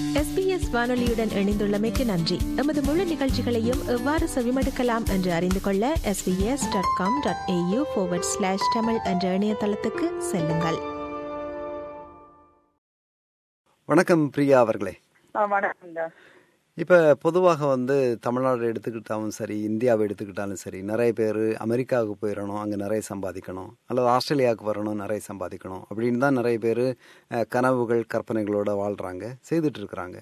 SBS வானொலியுடன் இணைந்துள்ளமைக்கு நன்றி எமது முழு நிகழ்ச்சிகளையும் எவ்வாறு செவிமடுக்கலாம் என்று அறிந்து கொள்ள SBS dot com dot AU slash Tamil என்ற இணையதளத்துக்கு செல்லுங்கள் வணக்கம் பிரியா அவர்களே ஆ, வணக்கங்க இப்போ பொதுவாக வந்து தமிழ்நாடு எடுத்துக்கிட்டாலும் சரி இந்தியாவை எடுத்துக்கிட்டாலும் சரி நிறைய பேர் அமெரிக்காவுக்கு போயிடணும் அங்கே நிறைய சம்பாதிக்கணும் அல்லது ஆஸ்திரேலியாவுக்கு வரணும் நிறைய சம்பாதிக்கணும் அப்படின்னு தான் நிறைய பேர் கனவுகள் கற்பனைகளோட வாழ்கிறாங்க செய்துட்டு இருக்கிறாங்க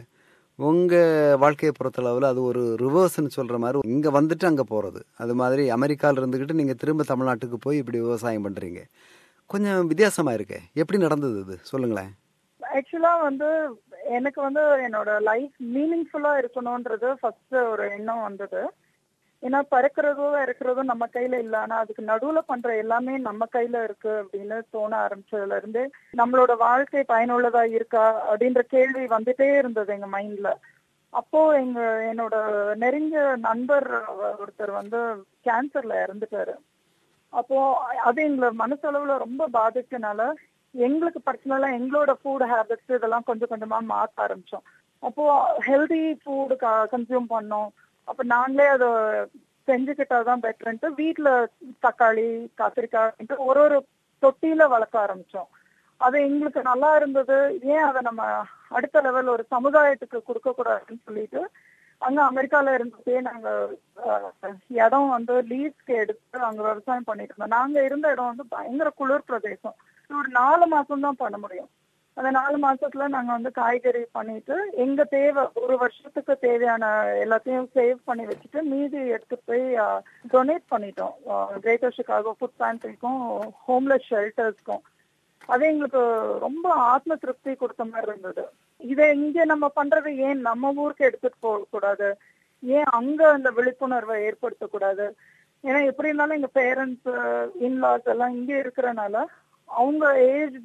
உங்கள் வாழ்க்கையை பொறுத்தளவில் அது ஒரு ரிவர்ஸ்னு சொல்கிற மாதிரி இங்கே வந்துட்டு அங்கே போகிறது அது மாதிரி அமெரிக்காவில் இருந்துக்கிட்டு நீங்கள் திரும்ப தமிழ்நாட்டுக்கு போய் இப்படி விவசாயம் பண்ணுறீங்க கொஞ்சம் வித்தியாசமாக இருக்கே எப்படி நடந்தது இது சொல்லுங்களேன் ஆக்சுவலா வந்து எனக்கு வந்து என்னோட லைஃப் மீனிங்ஃபுல்லா இருக்கணும்ன்றது ஃபர்ஸ்ட் ஒரு எண்ணம் வந்தது ஏன்னா பறக்கிறதோ இருக்கிறதோ நம்ம கையில இல்ல ஆனா அதுக்கு நடுவுல பண்ற எல்லாமே நம்ம கையில இருக்கு அப்படின்னு தோண ஆரம்பிச்சதுல இருந்து நம்மளோட வாழ்க்கை பயனுள்ளதா இருக்கா அப்படின்ற கேள்வி வந்துட்டே இருந்தது எங்க மைண்ட்ல அப்போ எங்க என்னோட நெருங்கிய நண்பர் ஒருத்தர் வந்து கேன்சர்ல இறந்துட்டாரு அப்போ அது எங்களை மனசளவுல ரொம்ப பாதிச்சனால எங்களுக்கு பர்சனலா எங்களோட ஃபுட் ஹேபிட்ஸ் இதெல்லாம் கொஞ்சம் கொஞ்சமா மாத்த ஆரம்பிச்சோம் அப்போ ஹெல்தி ஃபுட் கன்சியூம் பண்ணோம் அப்ப நாங்களே அதை செஞ்சுக்கிட்டாதான் பெட்டர்ன்ட்டு வீட்டுல தக்காளி கத்திரிக்காய் ஒரு ஒரு தொட்டியில வளர்க்க ஆரம்பிச்சோம் அது எங்களுக்கு நல்லா இருந்தது ஏன் அதை நம்ம அடுத்த லெவல் ஒரு சமுதாயத்துக்கு கொடுக்க கூடாதுன்னு சொல்லிட்டு அங்க அமெரிக்கால இருந்ததே நாங்க அஹ், இடம் வந்து லீஸ்க்கு எடுத்து அங்க விவசாயம் பண்ணிட்டு இருந்தோம் நாங்க இருந்த இடம் வந்து பயங்கர குளிர் பிரதேசம் ஒரு நாலு மாசம் தான் பண்ண முடியும் அந்த நாலு மாசத்துல நாங்க வந்து காய்கறி பண்ணிட்டு எங்க தேவை ஒரு வருஷத்துக்கு தேவையான எல்லாத்தையும் சேவ் பண்ணி வச்சுட்டு மீதி எடுத்துட்டு போய் டொனேட் பண்ணிட்டோம் கிரேட்டர் சிகாகோ ஃபுட் பேண்ட்ரிக்கும் ஹோம்லெஸ் ஷெல்டர்ஸ்க்கும் அது எங்களுக்கு ரொம்ப ஆத்ம திருப்தி கொடுத்த மாதிரி இருந்தது இதை இங்க நம்ம பண்றது ஏன் நம்ம ஊருக்கு எடுத்துட்டு போக கூடாது ஏன் அங்க அந்த விழிப்புணர்வை ஏற்படுத்தக்கூடாது ஏன்னா எப்படி இருந்தாலும் எங்க பேரண்ட்ஸ் இன்லாஸ் எல்லாம் இங்க இருக்கிறனால அவங்க ஏஜ்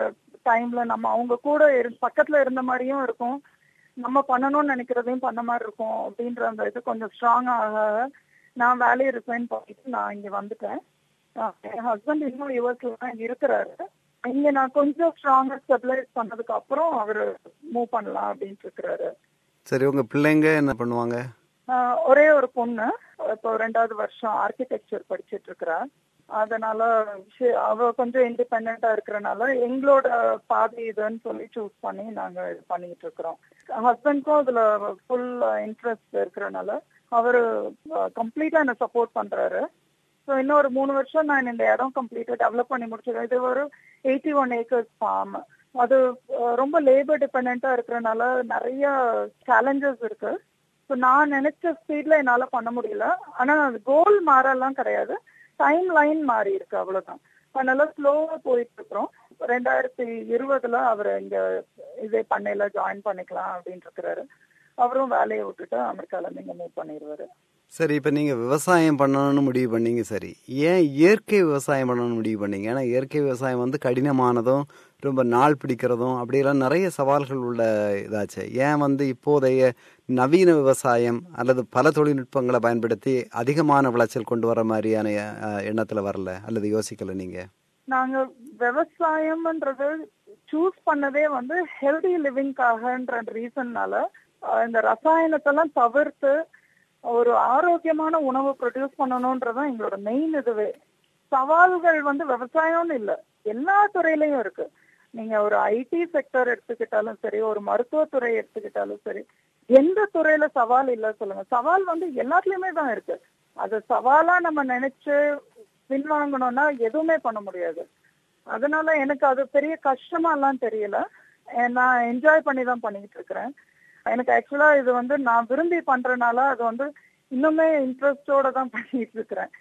டைம்ல நம்ம அவங்க கூட இரு பக்கத்துல இருந்த மாதிரியும் இருக்கும் நம்ம பண்ணணும்னு நினைக்கிறதையும் பண்ண மாதிரி இருக்கும் அப்படின்ற அந்த இது கொஞ்சம் ஸ்ட்ராங் ஆக ஆக நான் வேலையை ரிசைன் பண்ணிட்டு நான் இங்க வந்துட்டேன் ஆஹ் என் ஹஸ்பண்ட் இன்னும் யூஎஸ்ல தான் இங்க இருக்கிறாரு இங்க நான் கொஞ்சம் ஸ்ட்ராங்கா ஸ்டெபிலைஸ் பண்ணதுக்கு அப்புறம் அவரு மூவ் பண்ணலாம் அப்படின்ட்டு இருக்கிறாரு சரி உங்கள் பிள்ளைங்க என்ன பண்ணுவாங்க ஆஹ் ஒரே ஒரு பொண்ணு இப்போ ரெண்டாவது வருஷம் ஆர்கிடெக்சர் படிச்சிட்டு இருக்கிறா அதனால ஷி- அவ கொஞ்சம் இண்டிபெண்டா இருக்கிறனால எங்களோட பாதி இதுன்னு சொல்லி சூஸ் பண்ணி நாங்க இது பண்ணிட்டு இருக்கிறோம் ஹஸ்பண்ட்க்கும் அதுல ஃபுல் இன்ட்ரெஸ்ட் இருக்கிறனால அவரு கம்ப்ளீட்டா என்ன சப்போர்ட் பண்றாரு ஸோ இன்னும் ஒரு மூணு வருஷம் நான் இந்த இடம் கம்ப்ளீட்டா டெவலப் பண்ணி முடிச்சிடுறேன் இது ஒரு எயிட்டி ஒன் ஏக்கர்ஸ் ஃபார்ம் அது அஹ், ரொம்ப லேபர் டிபெண்டா இருக்கிறனால நிறைய சேலஞ்சஸ் இருக்கு ஸோ நான் நினைச்ச ஸ்பீட்ல என்னால பண்ண முடியல ஆனா கோல் மாறலாம் கிடையாது டைம் லைன் மாறி இருக்கு அவ்வளவுதான் அதனால ஸ்லோவா போயிட்டு இருக்கிறோம் ரெண்டாயிரத்தி இருபதுல அவர் இங்க இதே பண்ணையில ஜாயின் பண்ணிக்கலாம் அப்படின்னு இருக்கிறாரு அவரும் வேலையை விட்டுட்டு அமெரிக்கால இருந்து இங்க மூவ் பண்ணிடுவாரு சரி இப்போ நீங்கள் விவசாயம் பண்ணணும்னு முடிவு பண்ணீங்க சரி ஏன் இயற்கை விவசாயம் பண்ணணும்னு முடிவு பண்ணீங்க ஏன்னா இயற்கை விவசாயம் வந்து கடினமானதும் ரொம்ப நாள் பிடிக்கிறதும் அப்படியெல்லாம் நிறைய சவால்கள் உள்ள இதாச்சு ஏன் வந்து இப்போதைய நவீன விவசாயம் அல்லது பல தொழில்நுட்பங்களை பயன்படுத்தி அதிகமான விளைச்சல் கொண்டு வர மாதிரியான அஹ், எண்ணத்துல வரல அல்லது யோசிக்கல நீங்க நாங்க விவசாயம்ன்றது சூஸ் பண்ணதே வந்து ஹெல்தி லிவிங்காகன்ற ரீசன்னால இந்த ரசாயனத்தெல்லாம் தவிர்த்து ஒரு ஆரோக்கியமான உணவு ப்ரொடியூஸ் பண்ணணும்ன்றதான் எங்களோட மெயின் இதுவே சவால்கள் வந்து விவசாயம்னு இல்ல எல்லா துறையிலயும் இருக்கு நீங்க ஒரு ஐடி செக்டர் எடுத்துக்கிட்டாலும் சரி ஒரு மருத்துவத்துறை எடுத்துக்கிட்டாலும் சரி எந்த துறையில சவால் இல்ல சொல்லுங்க சவால் வந்து எல்லாத்துலயுமே தான் இருக்கு அது சவாலா நம்ம நினைச்சு பின்வாங்கணும்னா எதுவுமே பண்ண முடியாது அதனால எனக்கு அது பெரிய கஷ்டமா எல்லாம் தெரியல அஹ் நான் என்ஜாய் பண்ணி தான் பண்ணிட்டு இருக்கிறேன் எனக்கு ஆக்சுவலா இது வந்து நான் விரும்பி பண்றதுனால அது வந்து இன்னுமே இன்ட்ரெஸ்டோட தான் பண்ணிட்டு இருக்கிறேன்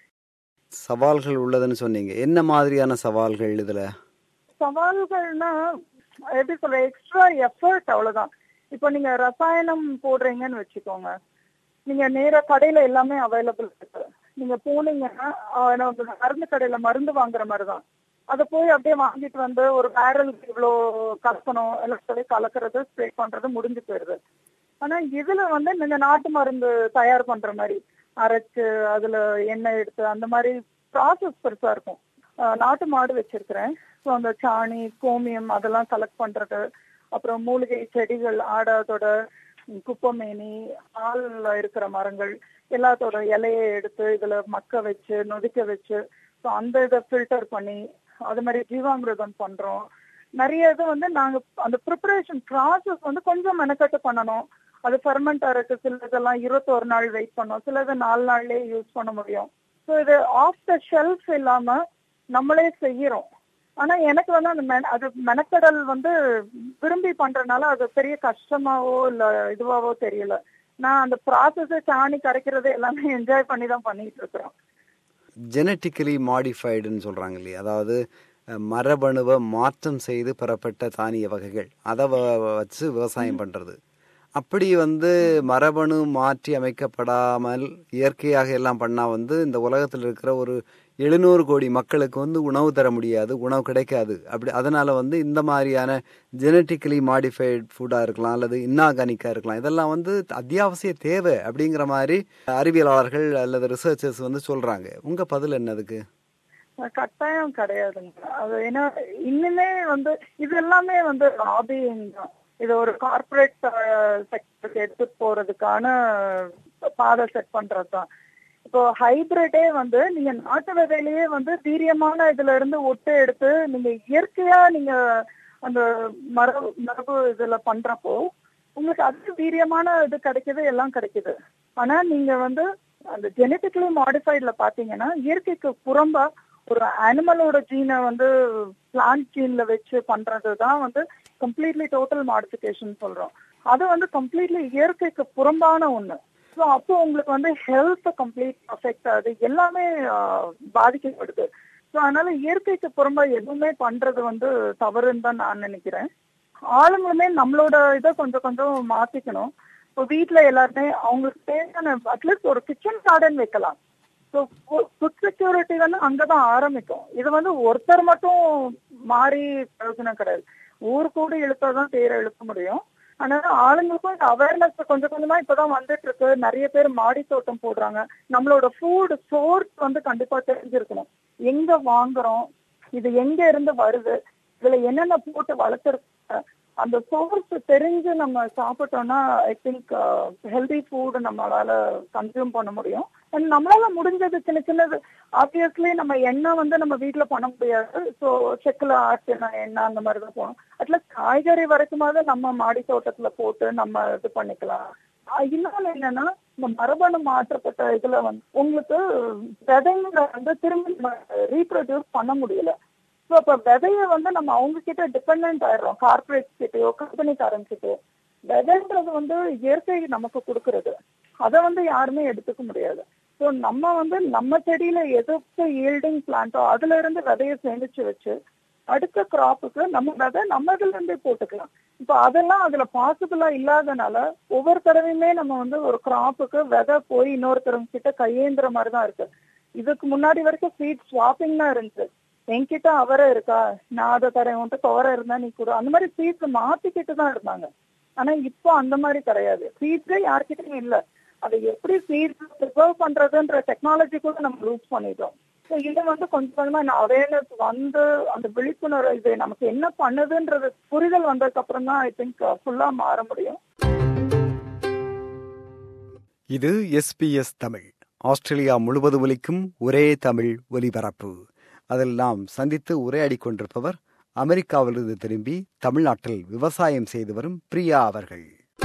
சவால்கள் உள்ளதுன்னு சொன்னீங்க என்ன மாதிரியான சவால்கள் இதுல சவால்கள்னா எப்படி சொல்ற எக்ஸ்ட்ரா எஃபர்ட் அவ்வளவுதான் இப்போ நீங்க ரசாயனம் போடுறீங்கன்னு வச்சுக்கோங்க நீங்க நேரா கடையில எல்லாமே அவைலபிள் இருக்கு நீங்க போனீங்கன்னா ஆஹ் நம்ம மருந்து கடையில மருந்து வாங்குற மாதிரி தான் அதை போய் அப்படியே வாங்கிட்டு வந்து ஒரு பேரல் இவ்வளோ கலக்கணும் எல்லாம் சொல்லி கலக்கிறது ஸ்ப்ரே பண்றது முடிஞ்சு போயிருது ஆனா இதுல வந்து நீங்க நாட்டு மருந்து தயார் பண்ற மாதிரி அரைச்சு அதுல எண்ணெய் எடுத்து அந்த மாதிரி ப்ராசஸ் பெருசா இருக்கும் ஆஹ் நாட்டு மாடு வச்சிருக்கிறேன் ஸோ அந்த சாணி கோமியம் அதெல்லாம் கலெக்ட் பண்றது அப்புறம் மூலிகை செடிகள் ஆடாதோட குப்பமேனி ஆள்ல இருக்கிற மரங்கள் எல்லாத்தோட இலையை எடுத்து இதுல மக்க வச்சு நொதிக்க வச்சு ஸோ அந்த இதை ஃபில்டர் பண்ணி அது மாதிரி ஜீவாமிர்தம் பண்றோம் நிறைய இது வந்து நாங்க அந்த ப்ரிப்பரேஷன் ப்ராசஸ் வந்து கொஞ்சம் மெனக்கட்டு பண்ணணும் அது ஃபெர்மெண்ட் ஆகிறதுக்கு சில இதெல்லாம் இருபத்தோரு நாள் வெயிட் பண்ணோம் சிலது நாலு நாள்லயே யூஸ் பண்ண முடியும் ஸோ இது ஆஃப் த ஷெல்ஃப் இல்லாம நம்மளே செய்யறோம் ஆனா எனக்கு வந்து அந்த மென அது மெனக்கடல் வந்து விரும்பி பண்றதுனால அது பெரிய கஷ்டமாவோ இல்ல இதுவாவோ தெரியல நான் அந்த ப்ராசஸ் சாணி கரைக்கிறது எல்லாமே என்ஜாய் பண்ணி தான் பண்ணிட்டு இருக்கிறோம் ஜெனட்டிக்கலி மாடிஃபைடுன்னு சொல்கிறாங்க இல்லையா அதாவது அஹ், மரபணுவை மாற்றம் செய்து பெறப்பட்ட தானிய வகைகள் அதை வ- வச்சு விவசாயம் பண்ணுறது அப்படி வந்து மரபணு மாற்றி அமைக்கப்படாமல் இயற்கையாக எல்லாம் பண்ணால் வந்து இந்த உலகத்தில் இருக்கிற ஒரு எழுநூறு கோடி மக்களுக்கு வந்து உணவு தர முடியாது உணவு கிடைக்காது அப்படி அதனால வந்து இந்த மாதிரியான ஜெனட்டிக்கலி மாடிஃபைட் ஃபுட்டாக இருக்கலாம் அல்லது இன்னார்கானிக்காக இருக்கலாம் இதெல்லாம் வந்து அத்தியாவசிய தேவை அப்படிங்கிற மாதிரி அறிவியலாளர்கள் அல்லது ரிசர்ச்சர்ஸ் வந்து சொல்கிறாங்க உங்கள் பதில் என்னதுக்கு கட்டாயம் கிடையாதுங்க அது ஏன்னா இன்னுமே வந்து இது எல்லாமே வந்து லாபிங் தான் இது ஒரு கார்பரேட் செக்டருக்கு எடுத்துட்டு போறதுக்கான பாதை செட் பண்றது தான் இப்போ ஹைபிரிட்டே வந்து நீங்க நாட்டு விதையிலேயே வந்து வீரியமான இதுல இருந்து ஒட்டு எடுத்து நீங்க இயற்கையா நீங்க அந்த மரபு மரபு இதுல பண்றப்போ உங்களுக்கு அது வீரியமான இது கிடைக்குது எல்லாம் கிடைக்குது ஆனா நீங்க வந்து அந்த ஜெனட்டிக்கலி மாடிஃபைட்ல பாத்தீங்கன்னா இயற்கைக்கு புறம்பா ஒரு அனிமலோட ஜீனை வந்து பிளான்ட் ஜீன்ல வச்சு பண்றது தான் வந்து கம்ப்ளீட்லி டோட்டல் மாடிஃபிகேஷன் சொல்றோம் அது வந்து கம்ப்ளீட்லி இயற்கைக்கு புறம்பான ஒண்ணு ஸோ அப்போ உங்களுக்கு வந்து ஹெல்த் கம்ப்ளீட் அஃபெக்ட் ஆகுது எல்லாமே ஆஹ், பாதிக்கப்படுது ஸோ அதனால இயற்கைக்கு புறம்பா எதுவுமே பண்றது வந்து தவறுன்னு தான் நான் நினைக்கிறேன் ஆளுங்களுமே நம்மளோட இதை கொஞ்சம் கொஞ்சம் மாத்திக்கணும் இப்போ வீட்ல எல்லாருமே அவங்களுக்கு தேவையான அட்லீஸ்ட் ஒரு கிச்சன் கார்டன் வைக்கலாம் ஸோ ஃபுட் செக்யூரிட்டி வந்து அங்கதான் ஆரம்பிக்கும் இது வந்து ஒருத்தர் மட்டும் மாறி பிரயோஜனம் கிடையாது ஊர் கூட இழுத்தாதான் தேரை இழுக்க முடியும் அதனால ஆளுங்களுக்கும் இந்த அவேர்னஸ் கொஞ்சம் கொஞ்சமா இப்பதான் வந்துட்டு இருக்கு நிறைய பேர் மாடி தோட்டம் போடுறாங்க நம்மளோட ஃபுட் சோர்ஸ் வந்து கண்டிப்பா தெரிஞ்சிருக்கணும் எங்க வாங்குறோம் இது எங்க இருந்து வருது இதுல என்னென்ன போட்டு வளர்த்துருக்க அந்த சோர்ஸ் தெரிஞ்சு நம்ம சாப்பிட்டோம்னா ஐ திங்க் ஹெல்தி ஃபுட் நம்மளால கன்சியூம் பண்ண முடியும் அண்ட் நம்மளால முடிஞ்சது சின்ன சின்னது ஆப்வியஸ்லி நம்ம எண்ணெய் வந்து நம்ம வீட்ல பண்ண முடியாது ஸோ செக்கில் ஆட்டின எண்ணெய் அந்த மாதிரி தான் போகணும் அட்லீஸ்ட் காய்கறி வரைக்குமாவது நம்ம மாடி தோட்டத்துல போட்டு நம்ம இது பண்ணிக்கலாம் ஆஹ் இன்னொன்னு என்னன்னா இந்த மரபணு மாற்றப்பட்ட இதுல வந்து உங்களுக்கு விதைங்களை வந்து திரும்பி ரீப்ரொடியூஸ் பண்ண முடியல ஸோ அப்ப விதைய வந்து நம்ம அவங்க கிட்ட டிபெண்ட் ஆயிடுறோம் கார்பரேட் கிட்டயோ கம்பெனிக்காரங்க கிட்டயோ விதைன்றது வந்து இயற்கை நமக்கு கொடுக்கறது அதை வந்து யாருமே எடுத்துக்க முடியாது ஸோ நம்ம வந்து நம்ம செடியில எதுக்கு ஈல்டிங் பிளான்ட்டோ அதுல இருந்து விதைய சேமிச்சு வச்சு அடுத்த கிராப்புக்கு நம்ம விதை நம்ம இதுல இருந்தே போட்டுக்கலாம் இப்போ அதெல்லாம் அதுல பாசிபிளா இல்லாதனால ஒவ்வொரு தடவையுமே நம்ம வந்து ஒரு கிராப்புக்கு விதை போய் இன்னொருத்தரவங்க கிட்ட கையேந்திர மாதிரி தான் இருக்கு இதுக்கு முன்னாடி வரைக்கும் சீட் ஸ்வாப்பிங் தான் இருந்துச்சு என்கிட்ட அவரை இருக்கா நான் அதை தரேன் உன்கிட்ட துவரை இருந்தா நீ கூட அந்த மாதிரி சீட்ஸ் மாத்திக்கிட்டு தான் இருந்தாங்க ஆனா இப்போ அந்த மாதிரி கிடையாது சீட்ஸே யார்கிட்டயும் இல்ல அதை எப்படி சீட்ஸ் ப்ரிசர்வ் பண்றதுன்ற டெக்னாலஜி கூட நம்ம லூஸ் பண்ணிட்டோம் ஸோ இது வந்து கொஞ்சம் கொஞ்சமா அவேர்னஸ் வந்து அந்த விழிப்புணர்வு இது நமக்கு என்ன பண்ணுதுன்றது புரிதல் வந்ததுக்கு அப்புறம் தான் ஐ திங்க் ஃபுல்லா மாற முடியும் இது எஸ்பிஎஸ் தமிழ் ஆஸ்திரேலியா முழுவதும் ஒலிக்கும் ஒரே தமிழ் ஒலிபரப்பு அதில் நாம் சந்தித்து உரையாடிக் கொண்டிருப்பவர் அமெரிக்காவிலிருந்து திரும்பி தமிழ்நாட்டில் விவசாயம் செய்து வரும் பிரியா அவர்கள்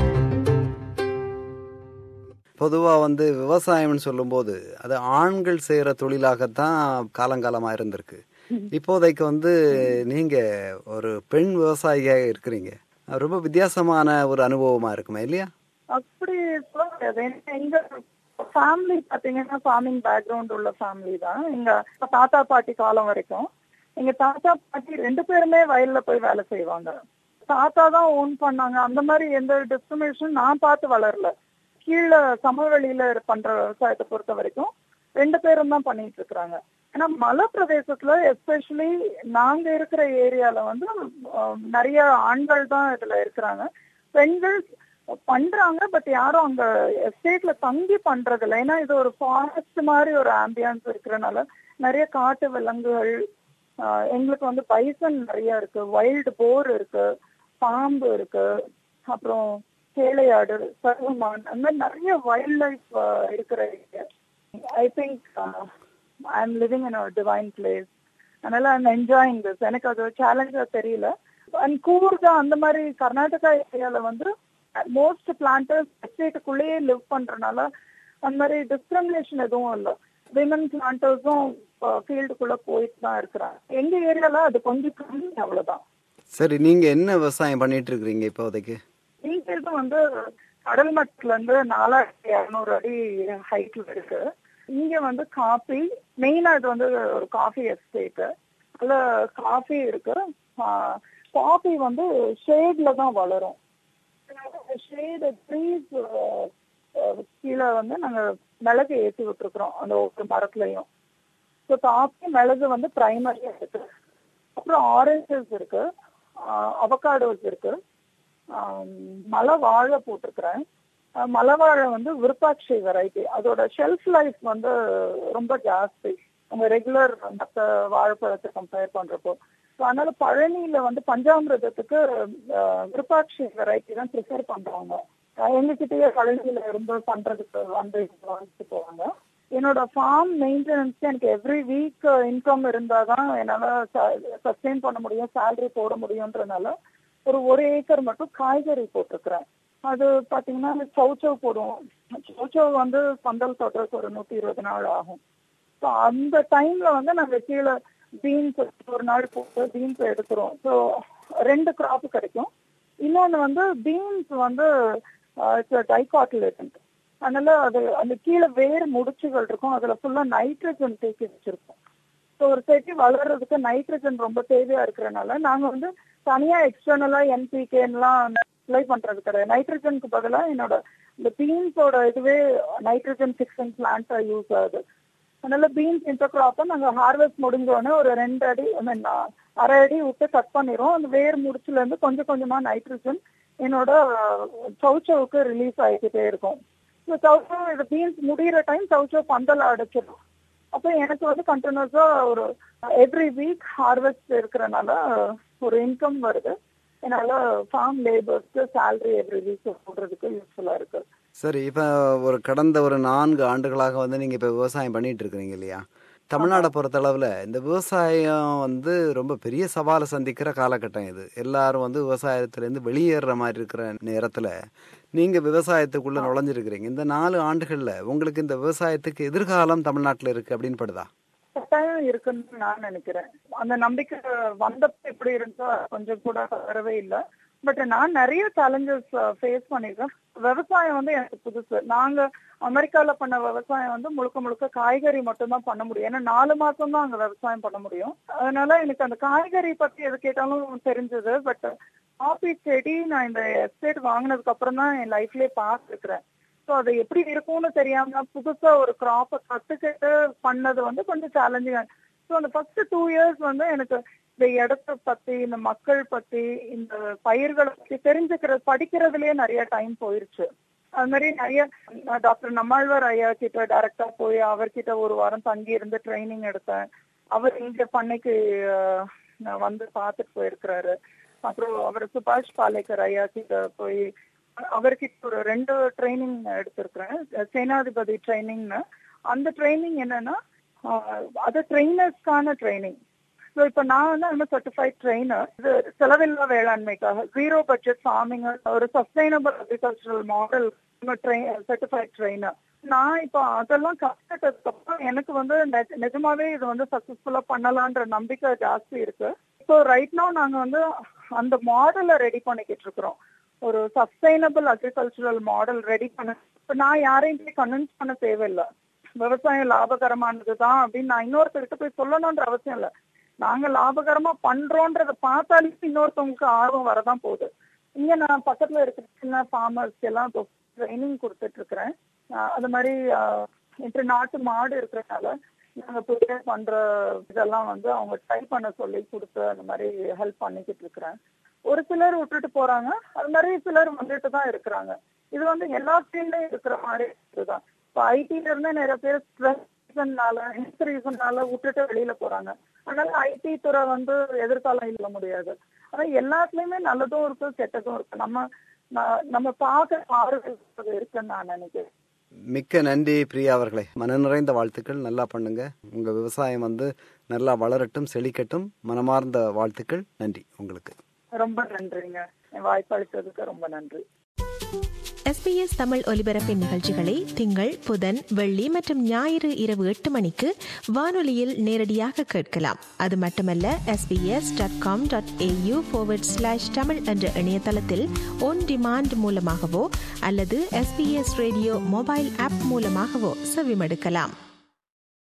பொதுவாக வந்து விவசாயம்னு சொல்லும்போது அது ஆண்கள் செய்கிற தொழிலாகத்தான் காலங்காலமாக இருந்திருக்கு இப்போதைக்கு வந்து நீங்க ஒரு பெண் விவசாயியாக இருக்கிறீங்க ரொம்ப வித்தியாசமான ஒரு அனுபவமா இருக்குமா இல்லையா அப்படி சொல்ல முடியாது ஏன்னா எங்க ஃபேமிலி பாத்தீங்கன்னா ஃபார்மிங் பேக்ரவுண்ட் உள்ள ஃபேமிலி தான் எங்க தாத்தா பாட்டி காலம் வரைக்கும் எங்க தாத்தா பாட்டி ரெண்டு பேருமே வயல்ல போய் வேலை செய்வாங்க தாத்தா தான் ஓன் பண்ணாங்க அந்த மாதிரி எந்த டிஸ்கிரிமினேஷன் நான் பார்த்து வளரல கீழே சமவெளியில பண்ற விவசாயத்தை பொறுத்த வரைக்கும் ரெண்டு பேரும் தான் பண்ணிட்டு இருக்கிறாங்க ஏன்னா மலை பிரதேசத்துல எஸ்பெஷலி நாங்க இருக்கிற ஏரியால வந்து அஹ், நிறைய ஆண்கள் தான் இதுல இருக்கிறாங்க பெண்கள் பண்றாங்க பட் யாரும் அங்க எஸ்டேட்ல தங்கி பண்றது இல்லை ஏன்னா இது ஒரு ஃபாரஸ்ட் மாதிரி ஒரு ஆம்பியன்ஸ் இருக்கிறனால நிறைய காட்டு விலங்குகள் ஆஹ் எங்களுக்கு வந்து பைசன் நிறைய இருக்கு வைல்டு போர் இருக்கு பாம்பு இருக்கு அப்புறம் சேலையாடு சர்வமான் அந்த மாதிரி நிறைய வைல்ட் லைஃப் இருக்கிற I think I am living in divine place அதனால ஐம் என்ஜாயிங் திஸ் எனக்கு அது சேலஞ்சா தெரியல அண்ட் கூர்கா அந்த மாதிரி கர்நாடகா ஏரியால வந்து மோஸ்ட் பிளான்டர்ஸ் எஸ்டேட்டுக்குள்ளேயே லிவ் பண்றதுனால அந்த மாதிரி டிஸ்கிரிமினேஷன் எதுவும் இல்லை விமன் பிளான்டர்ஸும் ஃபீல்டுக்குள்ள போயிட்டு தான் இருக்கிறாங்க எங்க ஏரியால அது கொஞ்சம் கம்மி அவ்வளவுதான் சரி நீங்க என்ன விவசாயம் பண்ணிட்டு இருக்கிறீங்க இப்போதைக்கு இந்த இது வந்து கடல் மட்டத்துல இருந்து நாலாயிரத்தி இரநூறு அடி ஹைட்ல இருக்கு இங்க வந்து காஃபி மெயினா இது வந்து ஒரு காஃபி எஸ்டேட் அதுல காஃபி இருக்கு காஃபி வந்து ஷேட்ல தான் வளரும் ஷேடு ட்ரீஸ் கீழே வந்து நாங்க மிளகு ஏற்றி விட்டுருக்குறோம் அந்த ஒவ்வொரு மரத்துலயும் ஸோ காஃபி மிளகு வந்து பிரைமரியா இருக்கு அப்புறம் ஆரஞ்சஸ் இருக்கு அவகாடோஸ் இருக்கு மலை வாழை போட்டிருக்கிறேன் மலை வாழை வந்து விருப்பாட்சி வெரைட்டி அதோட ஷெல்ஃப் லைஃப் வந்து ரொம்ப ஜாஸ்தி நம்ம ரெகுலர் மற்ற வாழைப்பழத்தை கம்பேர் பண்றப்போ ஸோ அதனால பழனியில வந்து பஞ்சாமிரதத்துக்கு விருப்பாட்சி வெரைட்டி தான் ப்ரிஃபர் பண்றாங்க எங்ககிட்டயே பழனியில இருந்து பண்றதுக்கு வந்து வாங்கிட்டு போவாங்க என்னோட ஃபார்ம் மெயின்டெனன்ஸ்க்கு எனக்கு எவ்ரி வீக் இன்கம் இருந்தால் தான் என்னால் சஸ்டெயின் பண்ண முடியும் சேலரி போட முடியுன்றதுனால ஒரு ஒரு ஏக்கர் மட்டும் காய்கறி போட்டிருக்கிறேன் அது பார்த்தீங்கன்னா சௌச்சவ் போடுவோம் சௌச்சவ் வந்து பந்தல் தொட்டுறதுக்கு ஒரு நூற்றி இருபது நாள் ஆகும் ஸோ அந்த டைம்ல வந்து நாங்கள் கீழே பீன்ஸ் ஒரு நாள் போட்டு பீன்ஸ் எடுக்கிறோம் ஸோ ரெண்டு கிராப் கிடைக்கும் இன்னொன்று வந்து பீன்ஸ் வந்து டைகாட்டிலேட்டன்ட் அதனால அது அந்த கீழே வேறு முடிச்சுகள் இருக்கும் அதுல ஃபுல்லா நைட்ரஜன் தேக்கி வச்சிருக்கோம் ஸோ ஒரு செடி வளர்றதுக்கு நைட்ரஜன் ரொம்ப தேவையா இருக்கிறனால நாங்க வந்து தனியா எக்ஸ்டர்னலா என்பிகேன்லாம் அப்ளை பண்றது கிடையாது நைட்ரஜனுக்கு பதிலாக என்னோட இந்த பீன்ஸோட இதுவே நைட்ரஜன் ஃபிக்ஸிங் பிளான்ட்டா யூஸ் ஆகுது அதனால பீன்ஸ் இன்டர்கிராப்பை நாங்க ஹார்வெஸ்ட் முடிஞ்சோடனே ஒரு ரெண்டு அடி ஐ மீன் அரை அடி விட்டு கட் பண்ணிடுவோம் அந்த வேர் முடிச்சுல இருந்து கொஞ்சம் கொஞ்சமா நைட்ரஜன் என்னோட சவுச்சவுக்கு ரிலீஸ் ஆகிக்கிட்டே இருக்கும் ஸோ சவுச்சவ் இது பீன்ஸ் முடிகிற டைம் சவுச்சவ் பந்தல் அடைச்சிடும் அப்போ எனக்கு வந்து கண்டினியூஸா ஒரு எவ்ரி வீக் ஹார்வெஸ்ட் இருக்கிறனால ஒரு இன்கம் வருது என்னால ஃபார்ம் லேபர்ஸ்க்கு சேலரி எவ்ரி வீக் போடுறதுக்கு யூஸ்ஃபுல்லா இருக்கு சரி இப்போ ஒரு கடந்த ஒரு நான்கு ஆண்டுகளாக வந்து நீங்கள் இப்போ விவசாயம் பண்ணிட்டு இருக்கிறீங்க இல்லையா தமிழ்நாடை பொறுத்தளவில் இந்த விவசாயம் வந்து ரொம்ப பெரிய சவாலை சந்திக்கிற காலகட்டம் இது எல்லாரும் வந்து விவசாயத்துலேருந்து வெளியேற மாதிரி இருக்கிற நேரத்தில் நீங்கள் விவசாயத்துக்குள்ளே நுழைஞ்சிருக்கிறீங்க இந்த நாலு ஆண்டுகளில் உங்களுக்கு இந்த விவசாயத்துக்கு எதிர்காலம் தமிழ்நாட்டில் இருக்குது அப்படின்னு படுதா கட்டாயம் இருக்குன்னு நான் நினைக்கிறேன் அந்த நம்பிக்கை வந்தப்ப எப்படி இருந்தோ கொஞ்சம் கூட வரவே இல்லை பட் நான் நிறைய சேலஞ்சஸ் ஃபேஸ் பண்ணிருக்கேன் விவசாயம் வந்து எனக்கு புதுசு நாங்க அமெரிக்கால பண்ண விவசாயம் வந்து முழுக்க முழுக்க காய்கறி மட்டும் தான் பண்ண முடியும் ஏன்னா நாலு மாசம் தான் அங்க விவசாயம் பண்ண முடியும் அதனால எனக்கு அந்த காய்கறி பத்தி எது கேட்டாலும் தெரிஞ்சது பட் காபி செடி நான் இந்த எஸ்டேட் வாங்கினதுக்கு அப்புறம் தான் என் லைஃப்லயே பார்த்துருக்கிறேன் ஸோ அது எப்படி இருக்கும்னு தெரியாம புதுசா ஒரு கிராப்பை கத்துக்கிட்டு பண்ணது வந்து கொஞ்சம் சேலஞ்சிங் ஸோ அந்த ஃபர்ஸ்ட் டூ இயர்ஸ் வந்து எனக்கு இந்த இடத்த பத்தி இந்த மக்கள் பத்தி இந்த பயிர்களை பத்தி தெரிஞ்சுக்கிறது படிக்கிறதுலயே நிறைய டைம் போயிருச்சு அது மாதிரி நிறைய டாக்டர் நம்மாழ்வார் ஐயா கிட்ட டைரக்டா போய் அவர்கிட்ட ஒரு வாரம் தங்கி இருந்து ட்ரைனிங் எடுத்தேன் அவர் இங்க பண்ணைக்கு வந்து பார்த்துட்டு போயிருக்கிறாரு அப்புறம் அவர் சுபாஷ் பாலேக்கர் ஐயா கிட்ட போய் அவர்கிட்ட ஒரு ரெண்டு ட்ரைனிங் எடுத்திருக்கிறேன் சேனாதிபதி ட்ரைனிங்னு அந்த ட்ரைனிங் என்னன்னா அது ட்ரெயினர்ஸ்க்கான ட்ரைனிங் ஸோ இப்போ நான் வந்து அந்த சர்டிஃபைட் ட்ரெயினர் இது செலவில்லா வேளாண்மைக்காக ஜீரோ பட்ஜெட் ஃபார்மிங் ஒரு sustainable agricultural model certified trainer நான் இப்போ அதெல்லாம் கற்றுக்கிட்டதுக்கு அப்புறம் எனக்கு வந்து நிஜமாவே இது வந்து சக்சஸ்ஃபுல்லா பண்ணலான்ற நம்பிக்கை ஜாஸ்தி இருக்கு ஸோ ரைட் நோ நாங்க வந்து அந்த மாடலை ரெடி பண்ணிக்கிட்டு இருக்கிறோம் ஒரு சஸ்டைனபிள் அக்ரிகல்ச்சரல் மாடல் ரெடி பண்ண இப்போ நான் யாரையும் கன்வின்ஸ் பண்ண தேவையில்லை விவசாயம் லாபகரமானது தான் அப்படின்னு நான் இன்னொருத்தர்கிட்ட போய் சொல்லணுன்ற அவசியம் இல்லை நாங்க லாபகரமா பண்றோன்றத பார்த்தாலே இன்னொருத்தவங்களுக்கு ஆர்வம் வரதான் போகுது இங்க நான் பக்கத்துல இருக்கிற சின்ன ஃபார்மர்ஸ்க்கு எல்லாம் ட்ரைனிங் கொடுத்துட்டு இருக்கிறேன் அது மாதிரி இன்று நாட்டு மாடு இருக்கிறதுனால நாங்க ப்ரிப்பேர் பண்ற இதெல்லாம் வந்து அவங்க ட்ரை பண்ண சொல்லி கொடுத்து அந்த மாதிரி ஹெல்ப் பண்ணிக்கிட்டு இருக்கிறேன் ஒரு சிலர் விட்டுட்டு போறாங்க அது நிறைய சிலர் வந்துட்டு தான் இருக்கிறாங்க இது வந்து எல்லா ஃபீல்ட்லயும் இருக்கிற மாதிரி இதுதான் இப்போ ஐடில இருந்து நிறைய பேர் ஸ்ட்ரெஸ் ரீசன்னால ஹெல்த் ரீசன்னால விட்டுட்டு வெளியில போறாங்க அதனால ஐடி துறை வந்து எதிர்காலம் இல்ல முடியாது ஆனா எல்லாத்துலயுமே நல்லதும் இருக்கு கெட்டதும் இருக்கு நம்ம ந- நம்ம பார்க்க பார்வை இருக்குன்னு நான் நினைக்கிறேன் மிக்க நன்றி பிரியா அவர்களே மன நிறைந்த வாழ்த்துக்கள் நல்லா பண்ணுங்க உங்க விவசாயம் வந்து நல்லா வளரட்டும் செழிக்கட்டும் மனமார்ந்த வாழ்த்துக்கள் நன்றி உங்களுக்கு ரொம்ப நன்றிங்க என் வாய்ப்பு அளித்ததுக்கு ரொம்ப நன்றி எஸ்பிஎஸ் தமிழ் ஒலிபரப்பின் நிகழ்ச்சிகளை திங்கள் புதன் வெள்ளி மற்றும் ஞாயிறு இரவு எட்டு மணிக்கு வானொலியில் நேரடியாக கேட்கலாம் அது மட்டுமல்ல SBS dot com dot AU slash Tamil என்ற இணையதளத்தில் ஒன் டிமாண்ட் மூலமாகவோ அல்லது எஸ்பிஎஸ் ரேடியோ மொபைல் ஆப் மூலமாகவோ செவிமடுக்கலாம்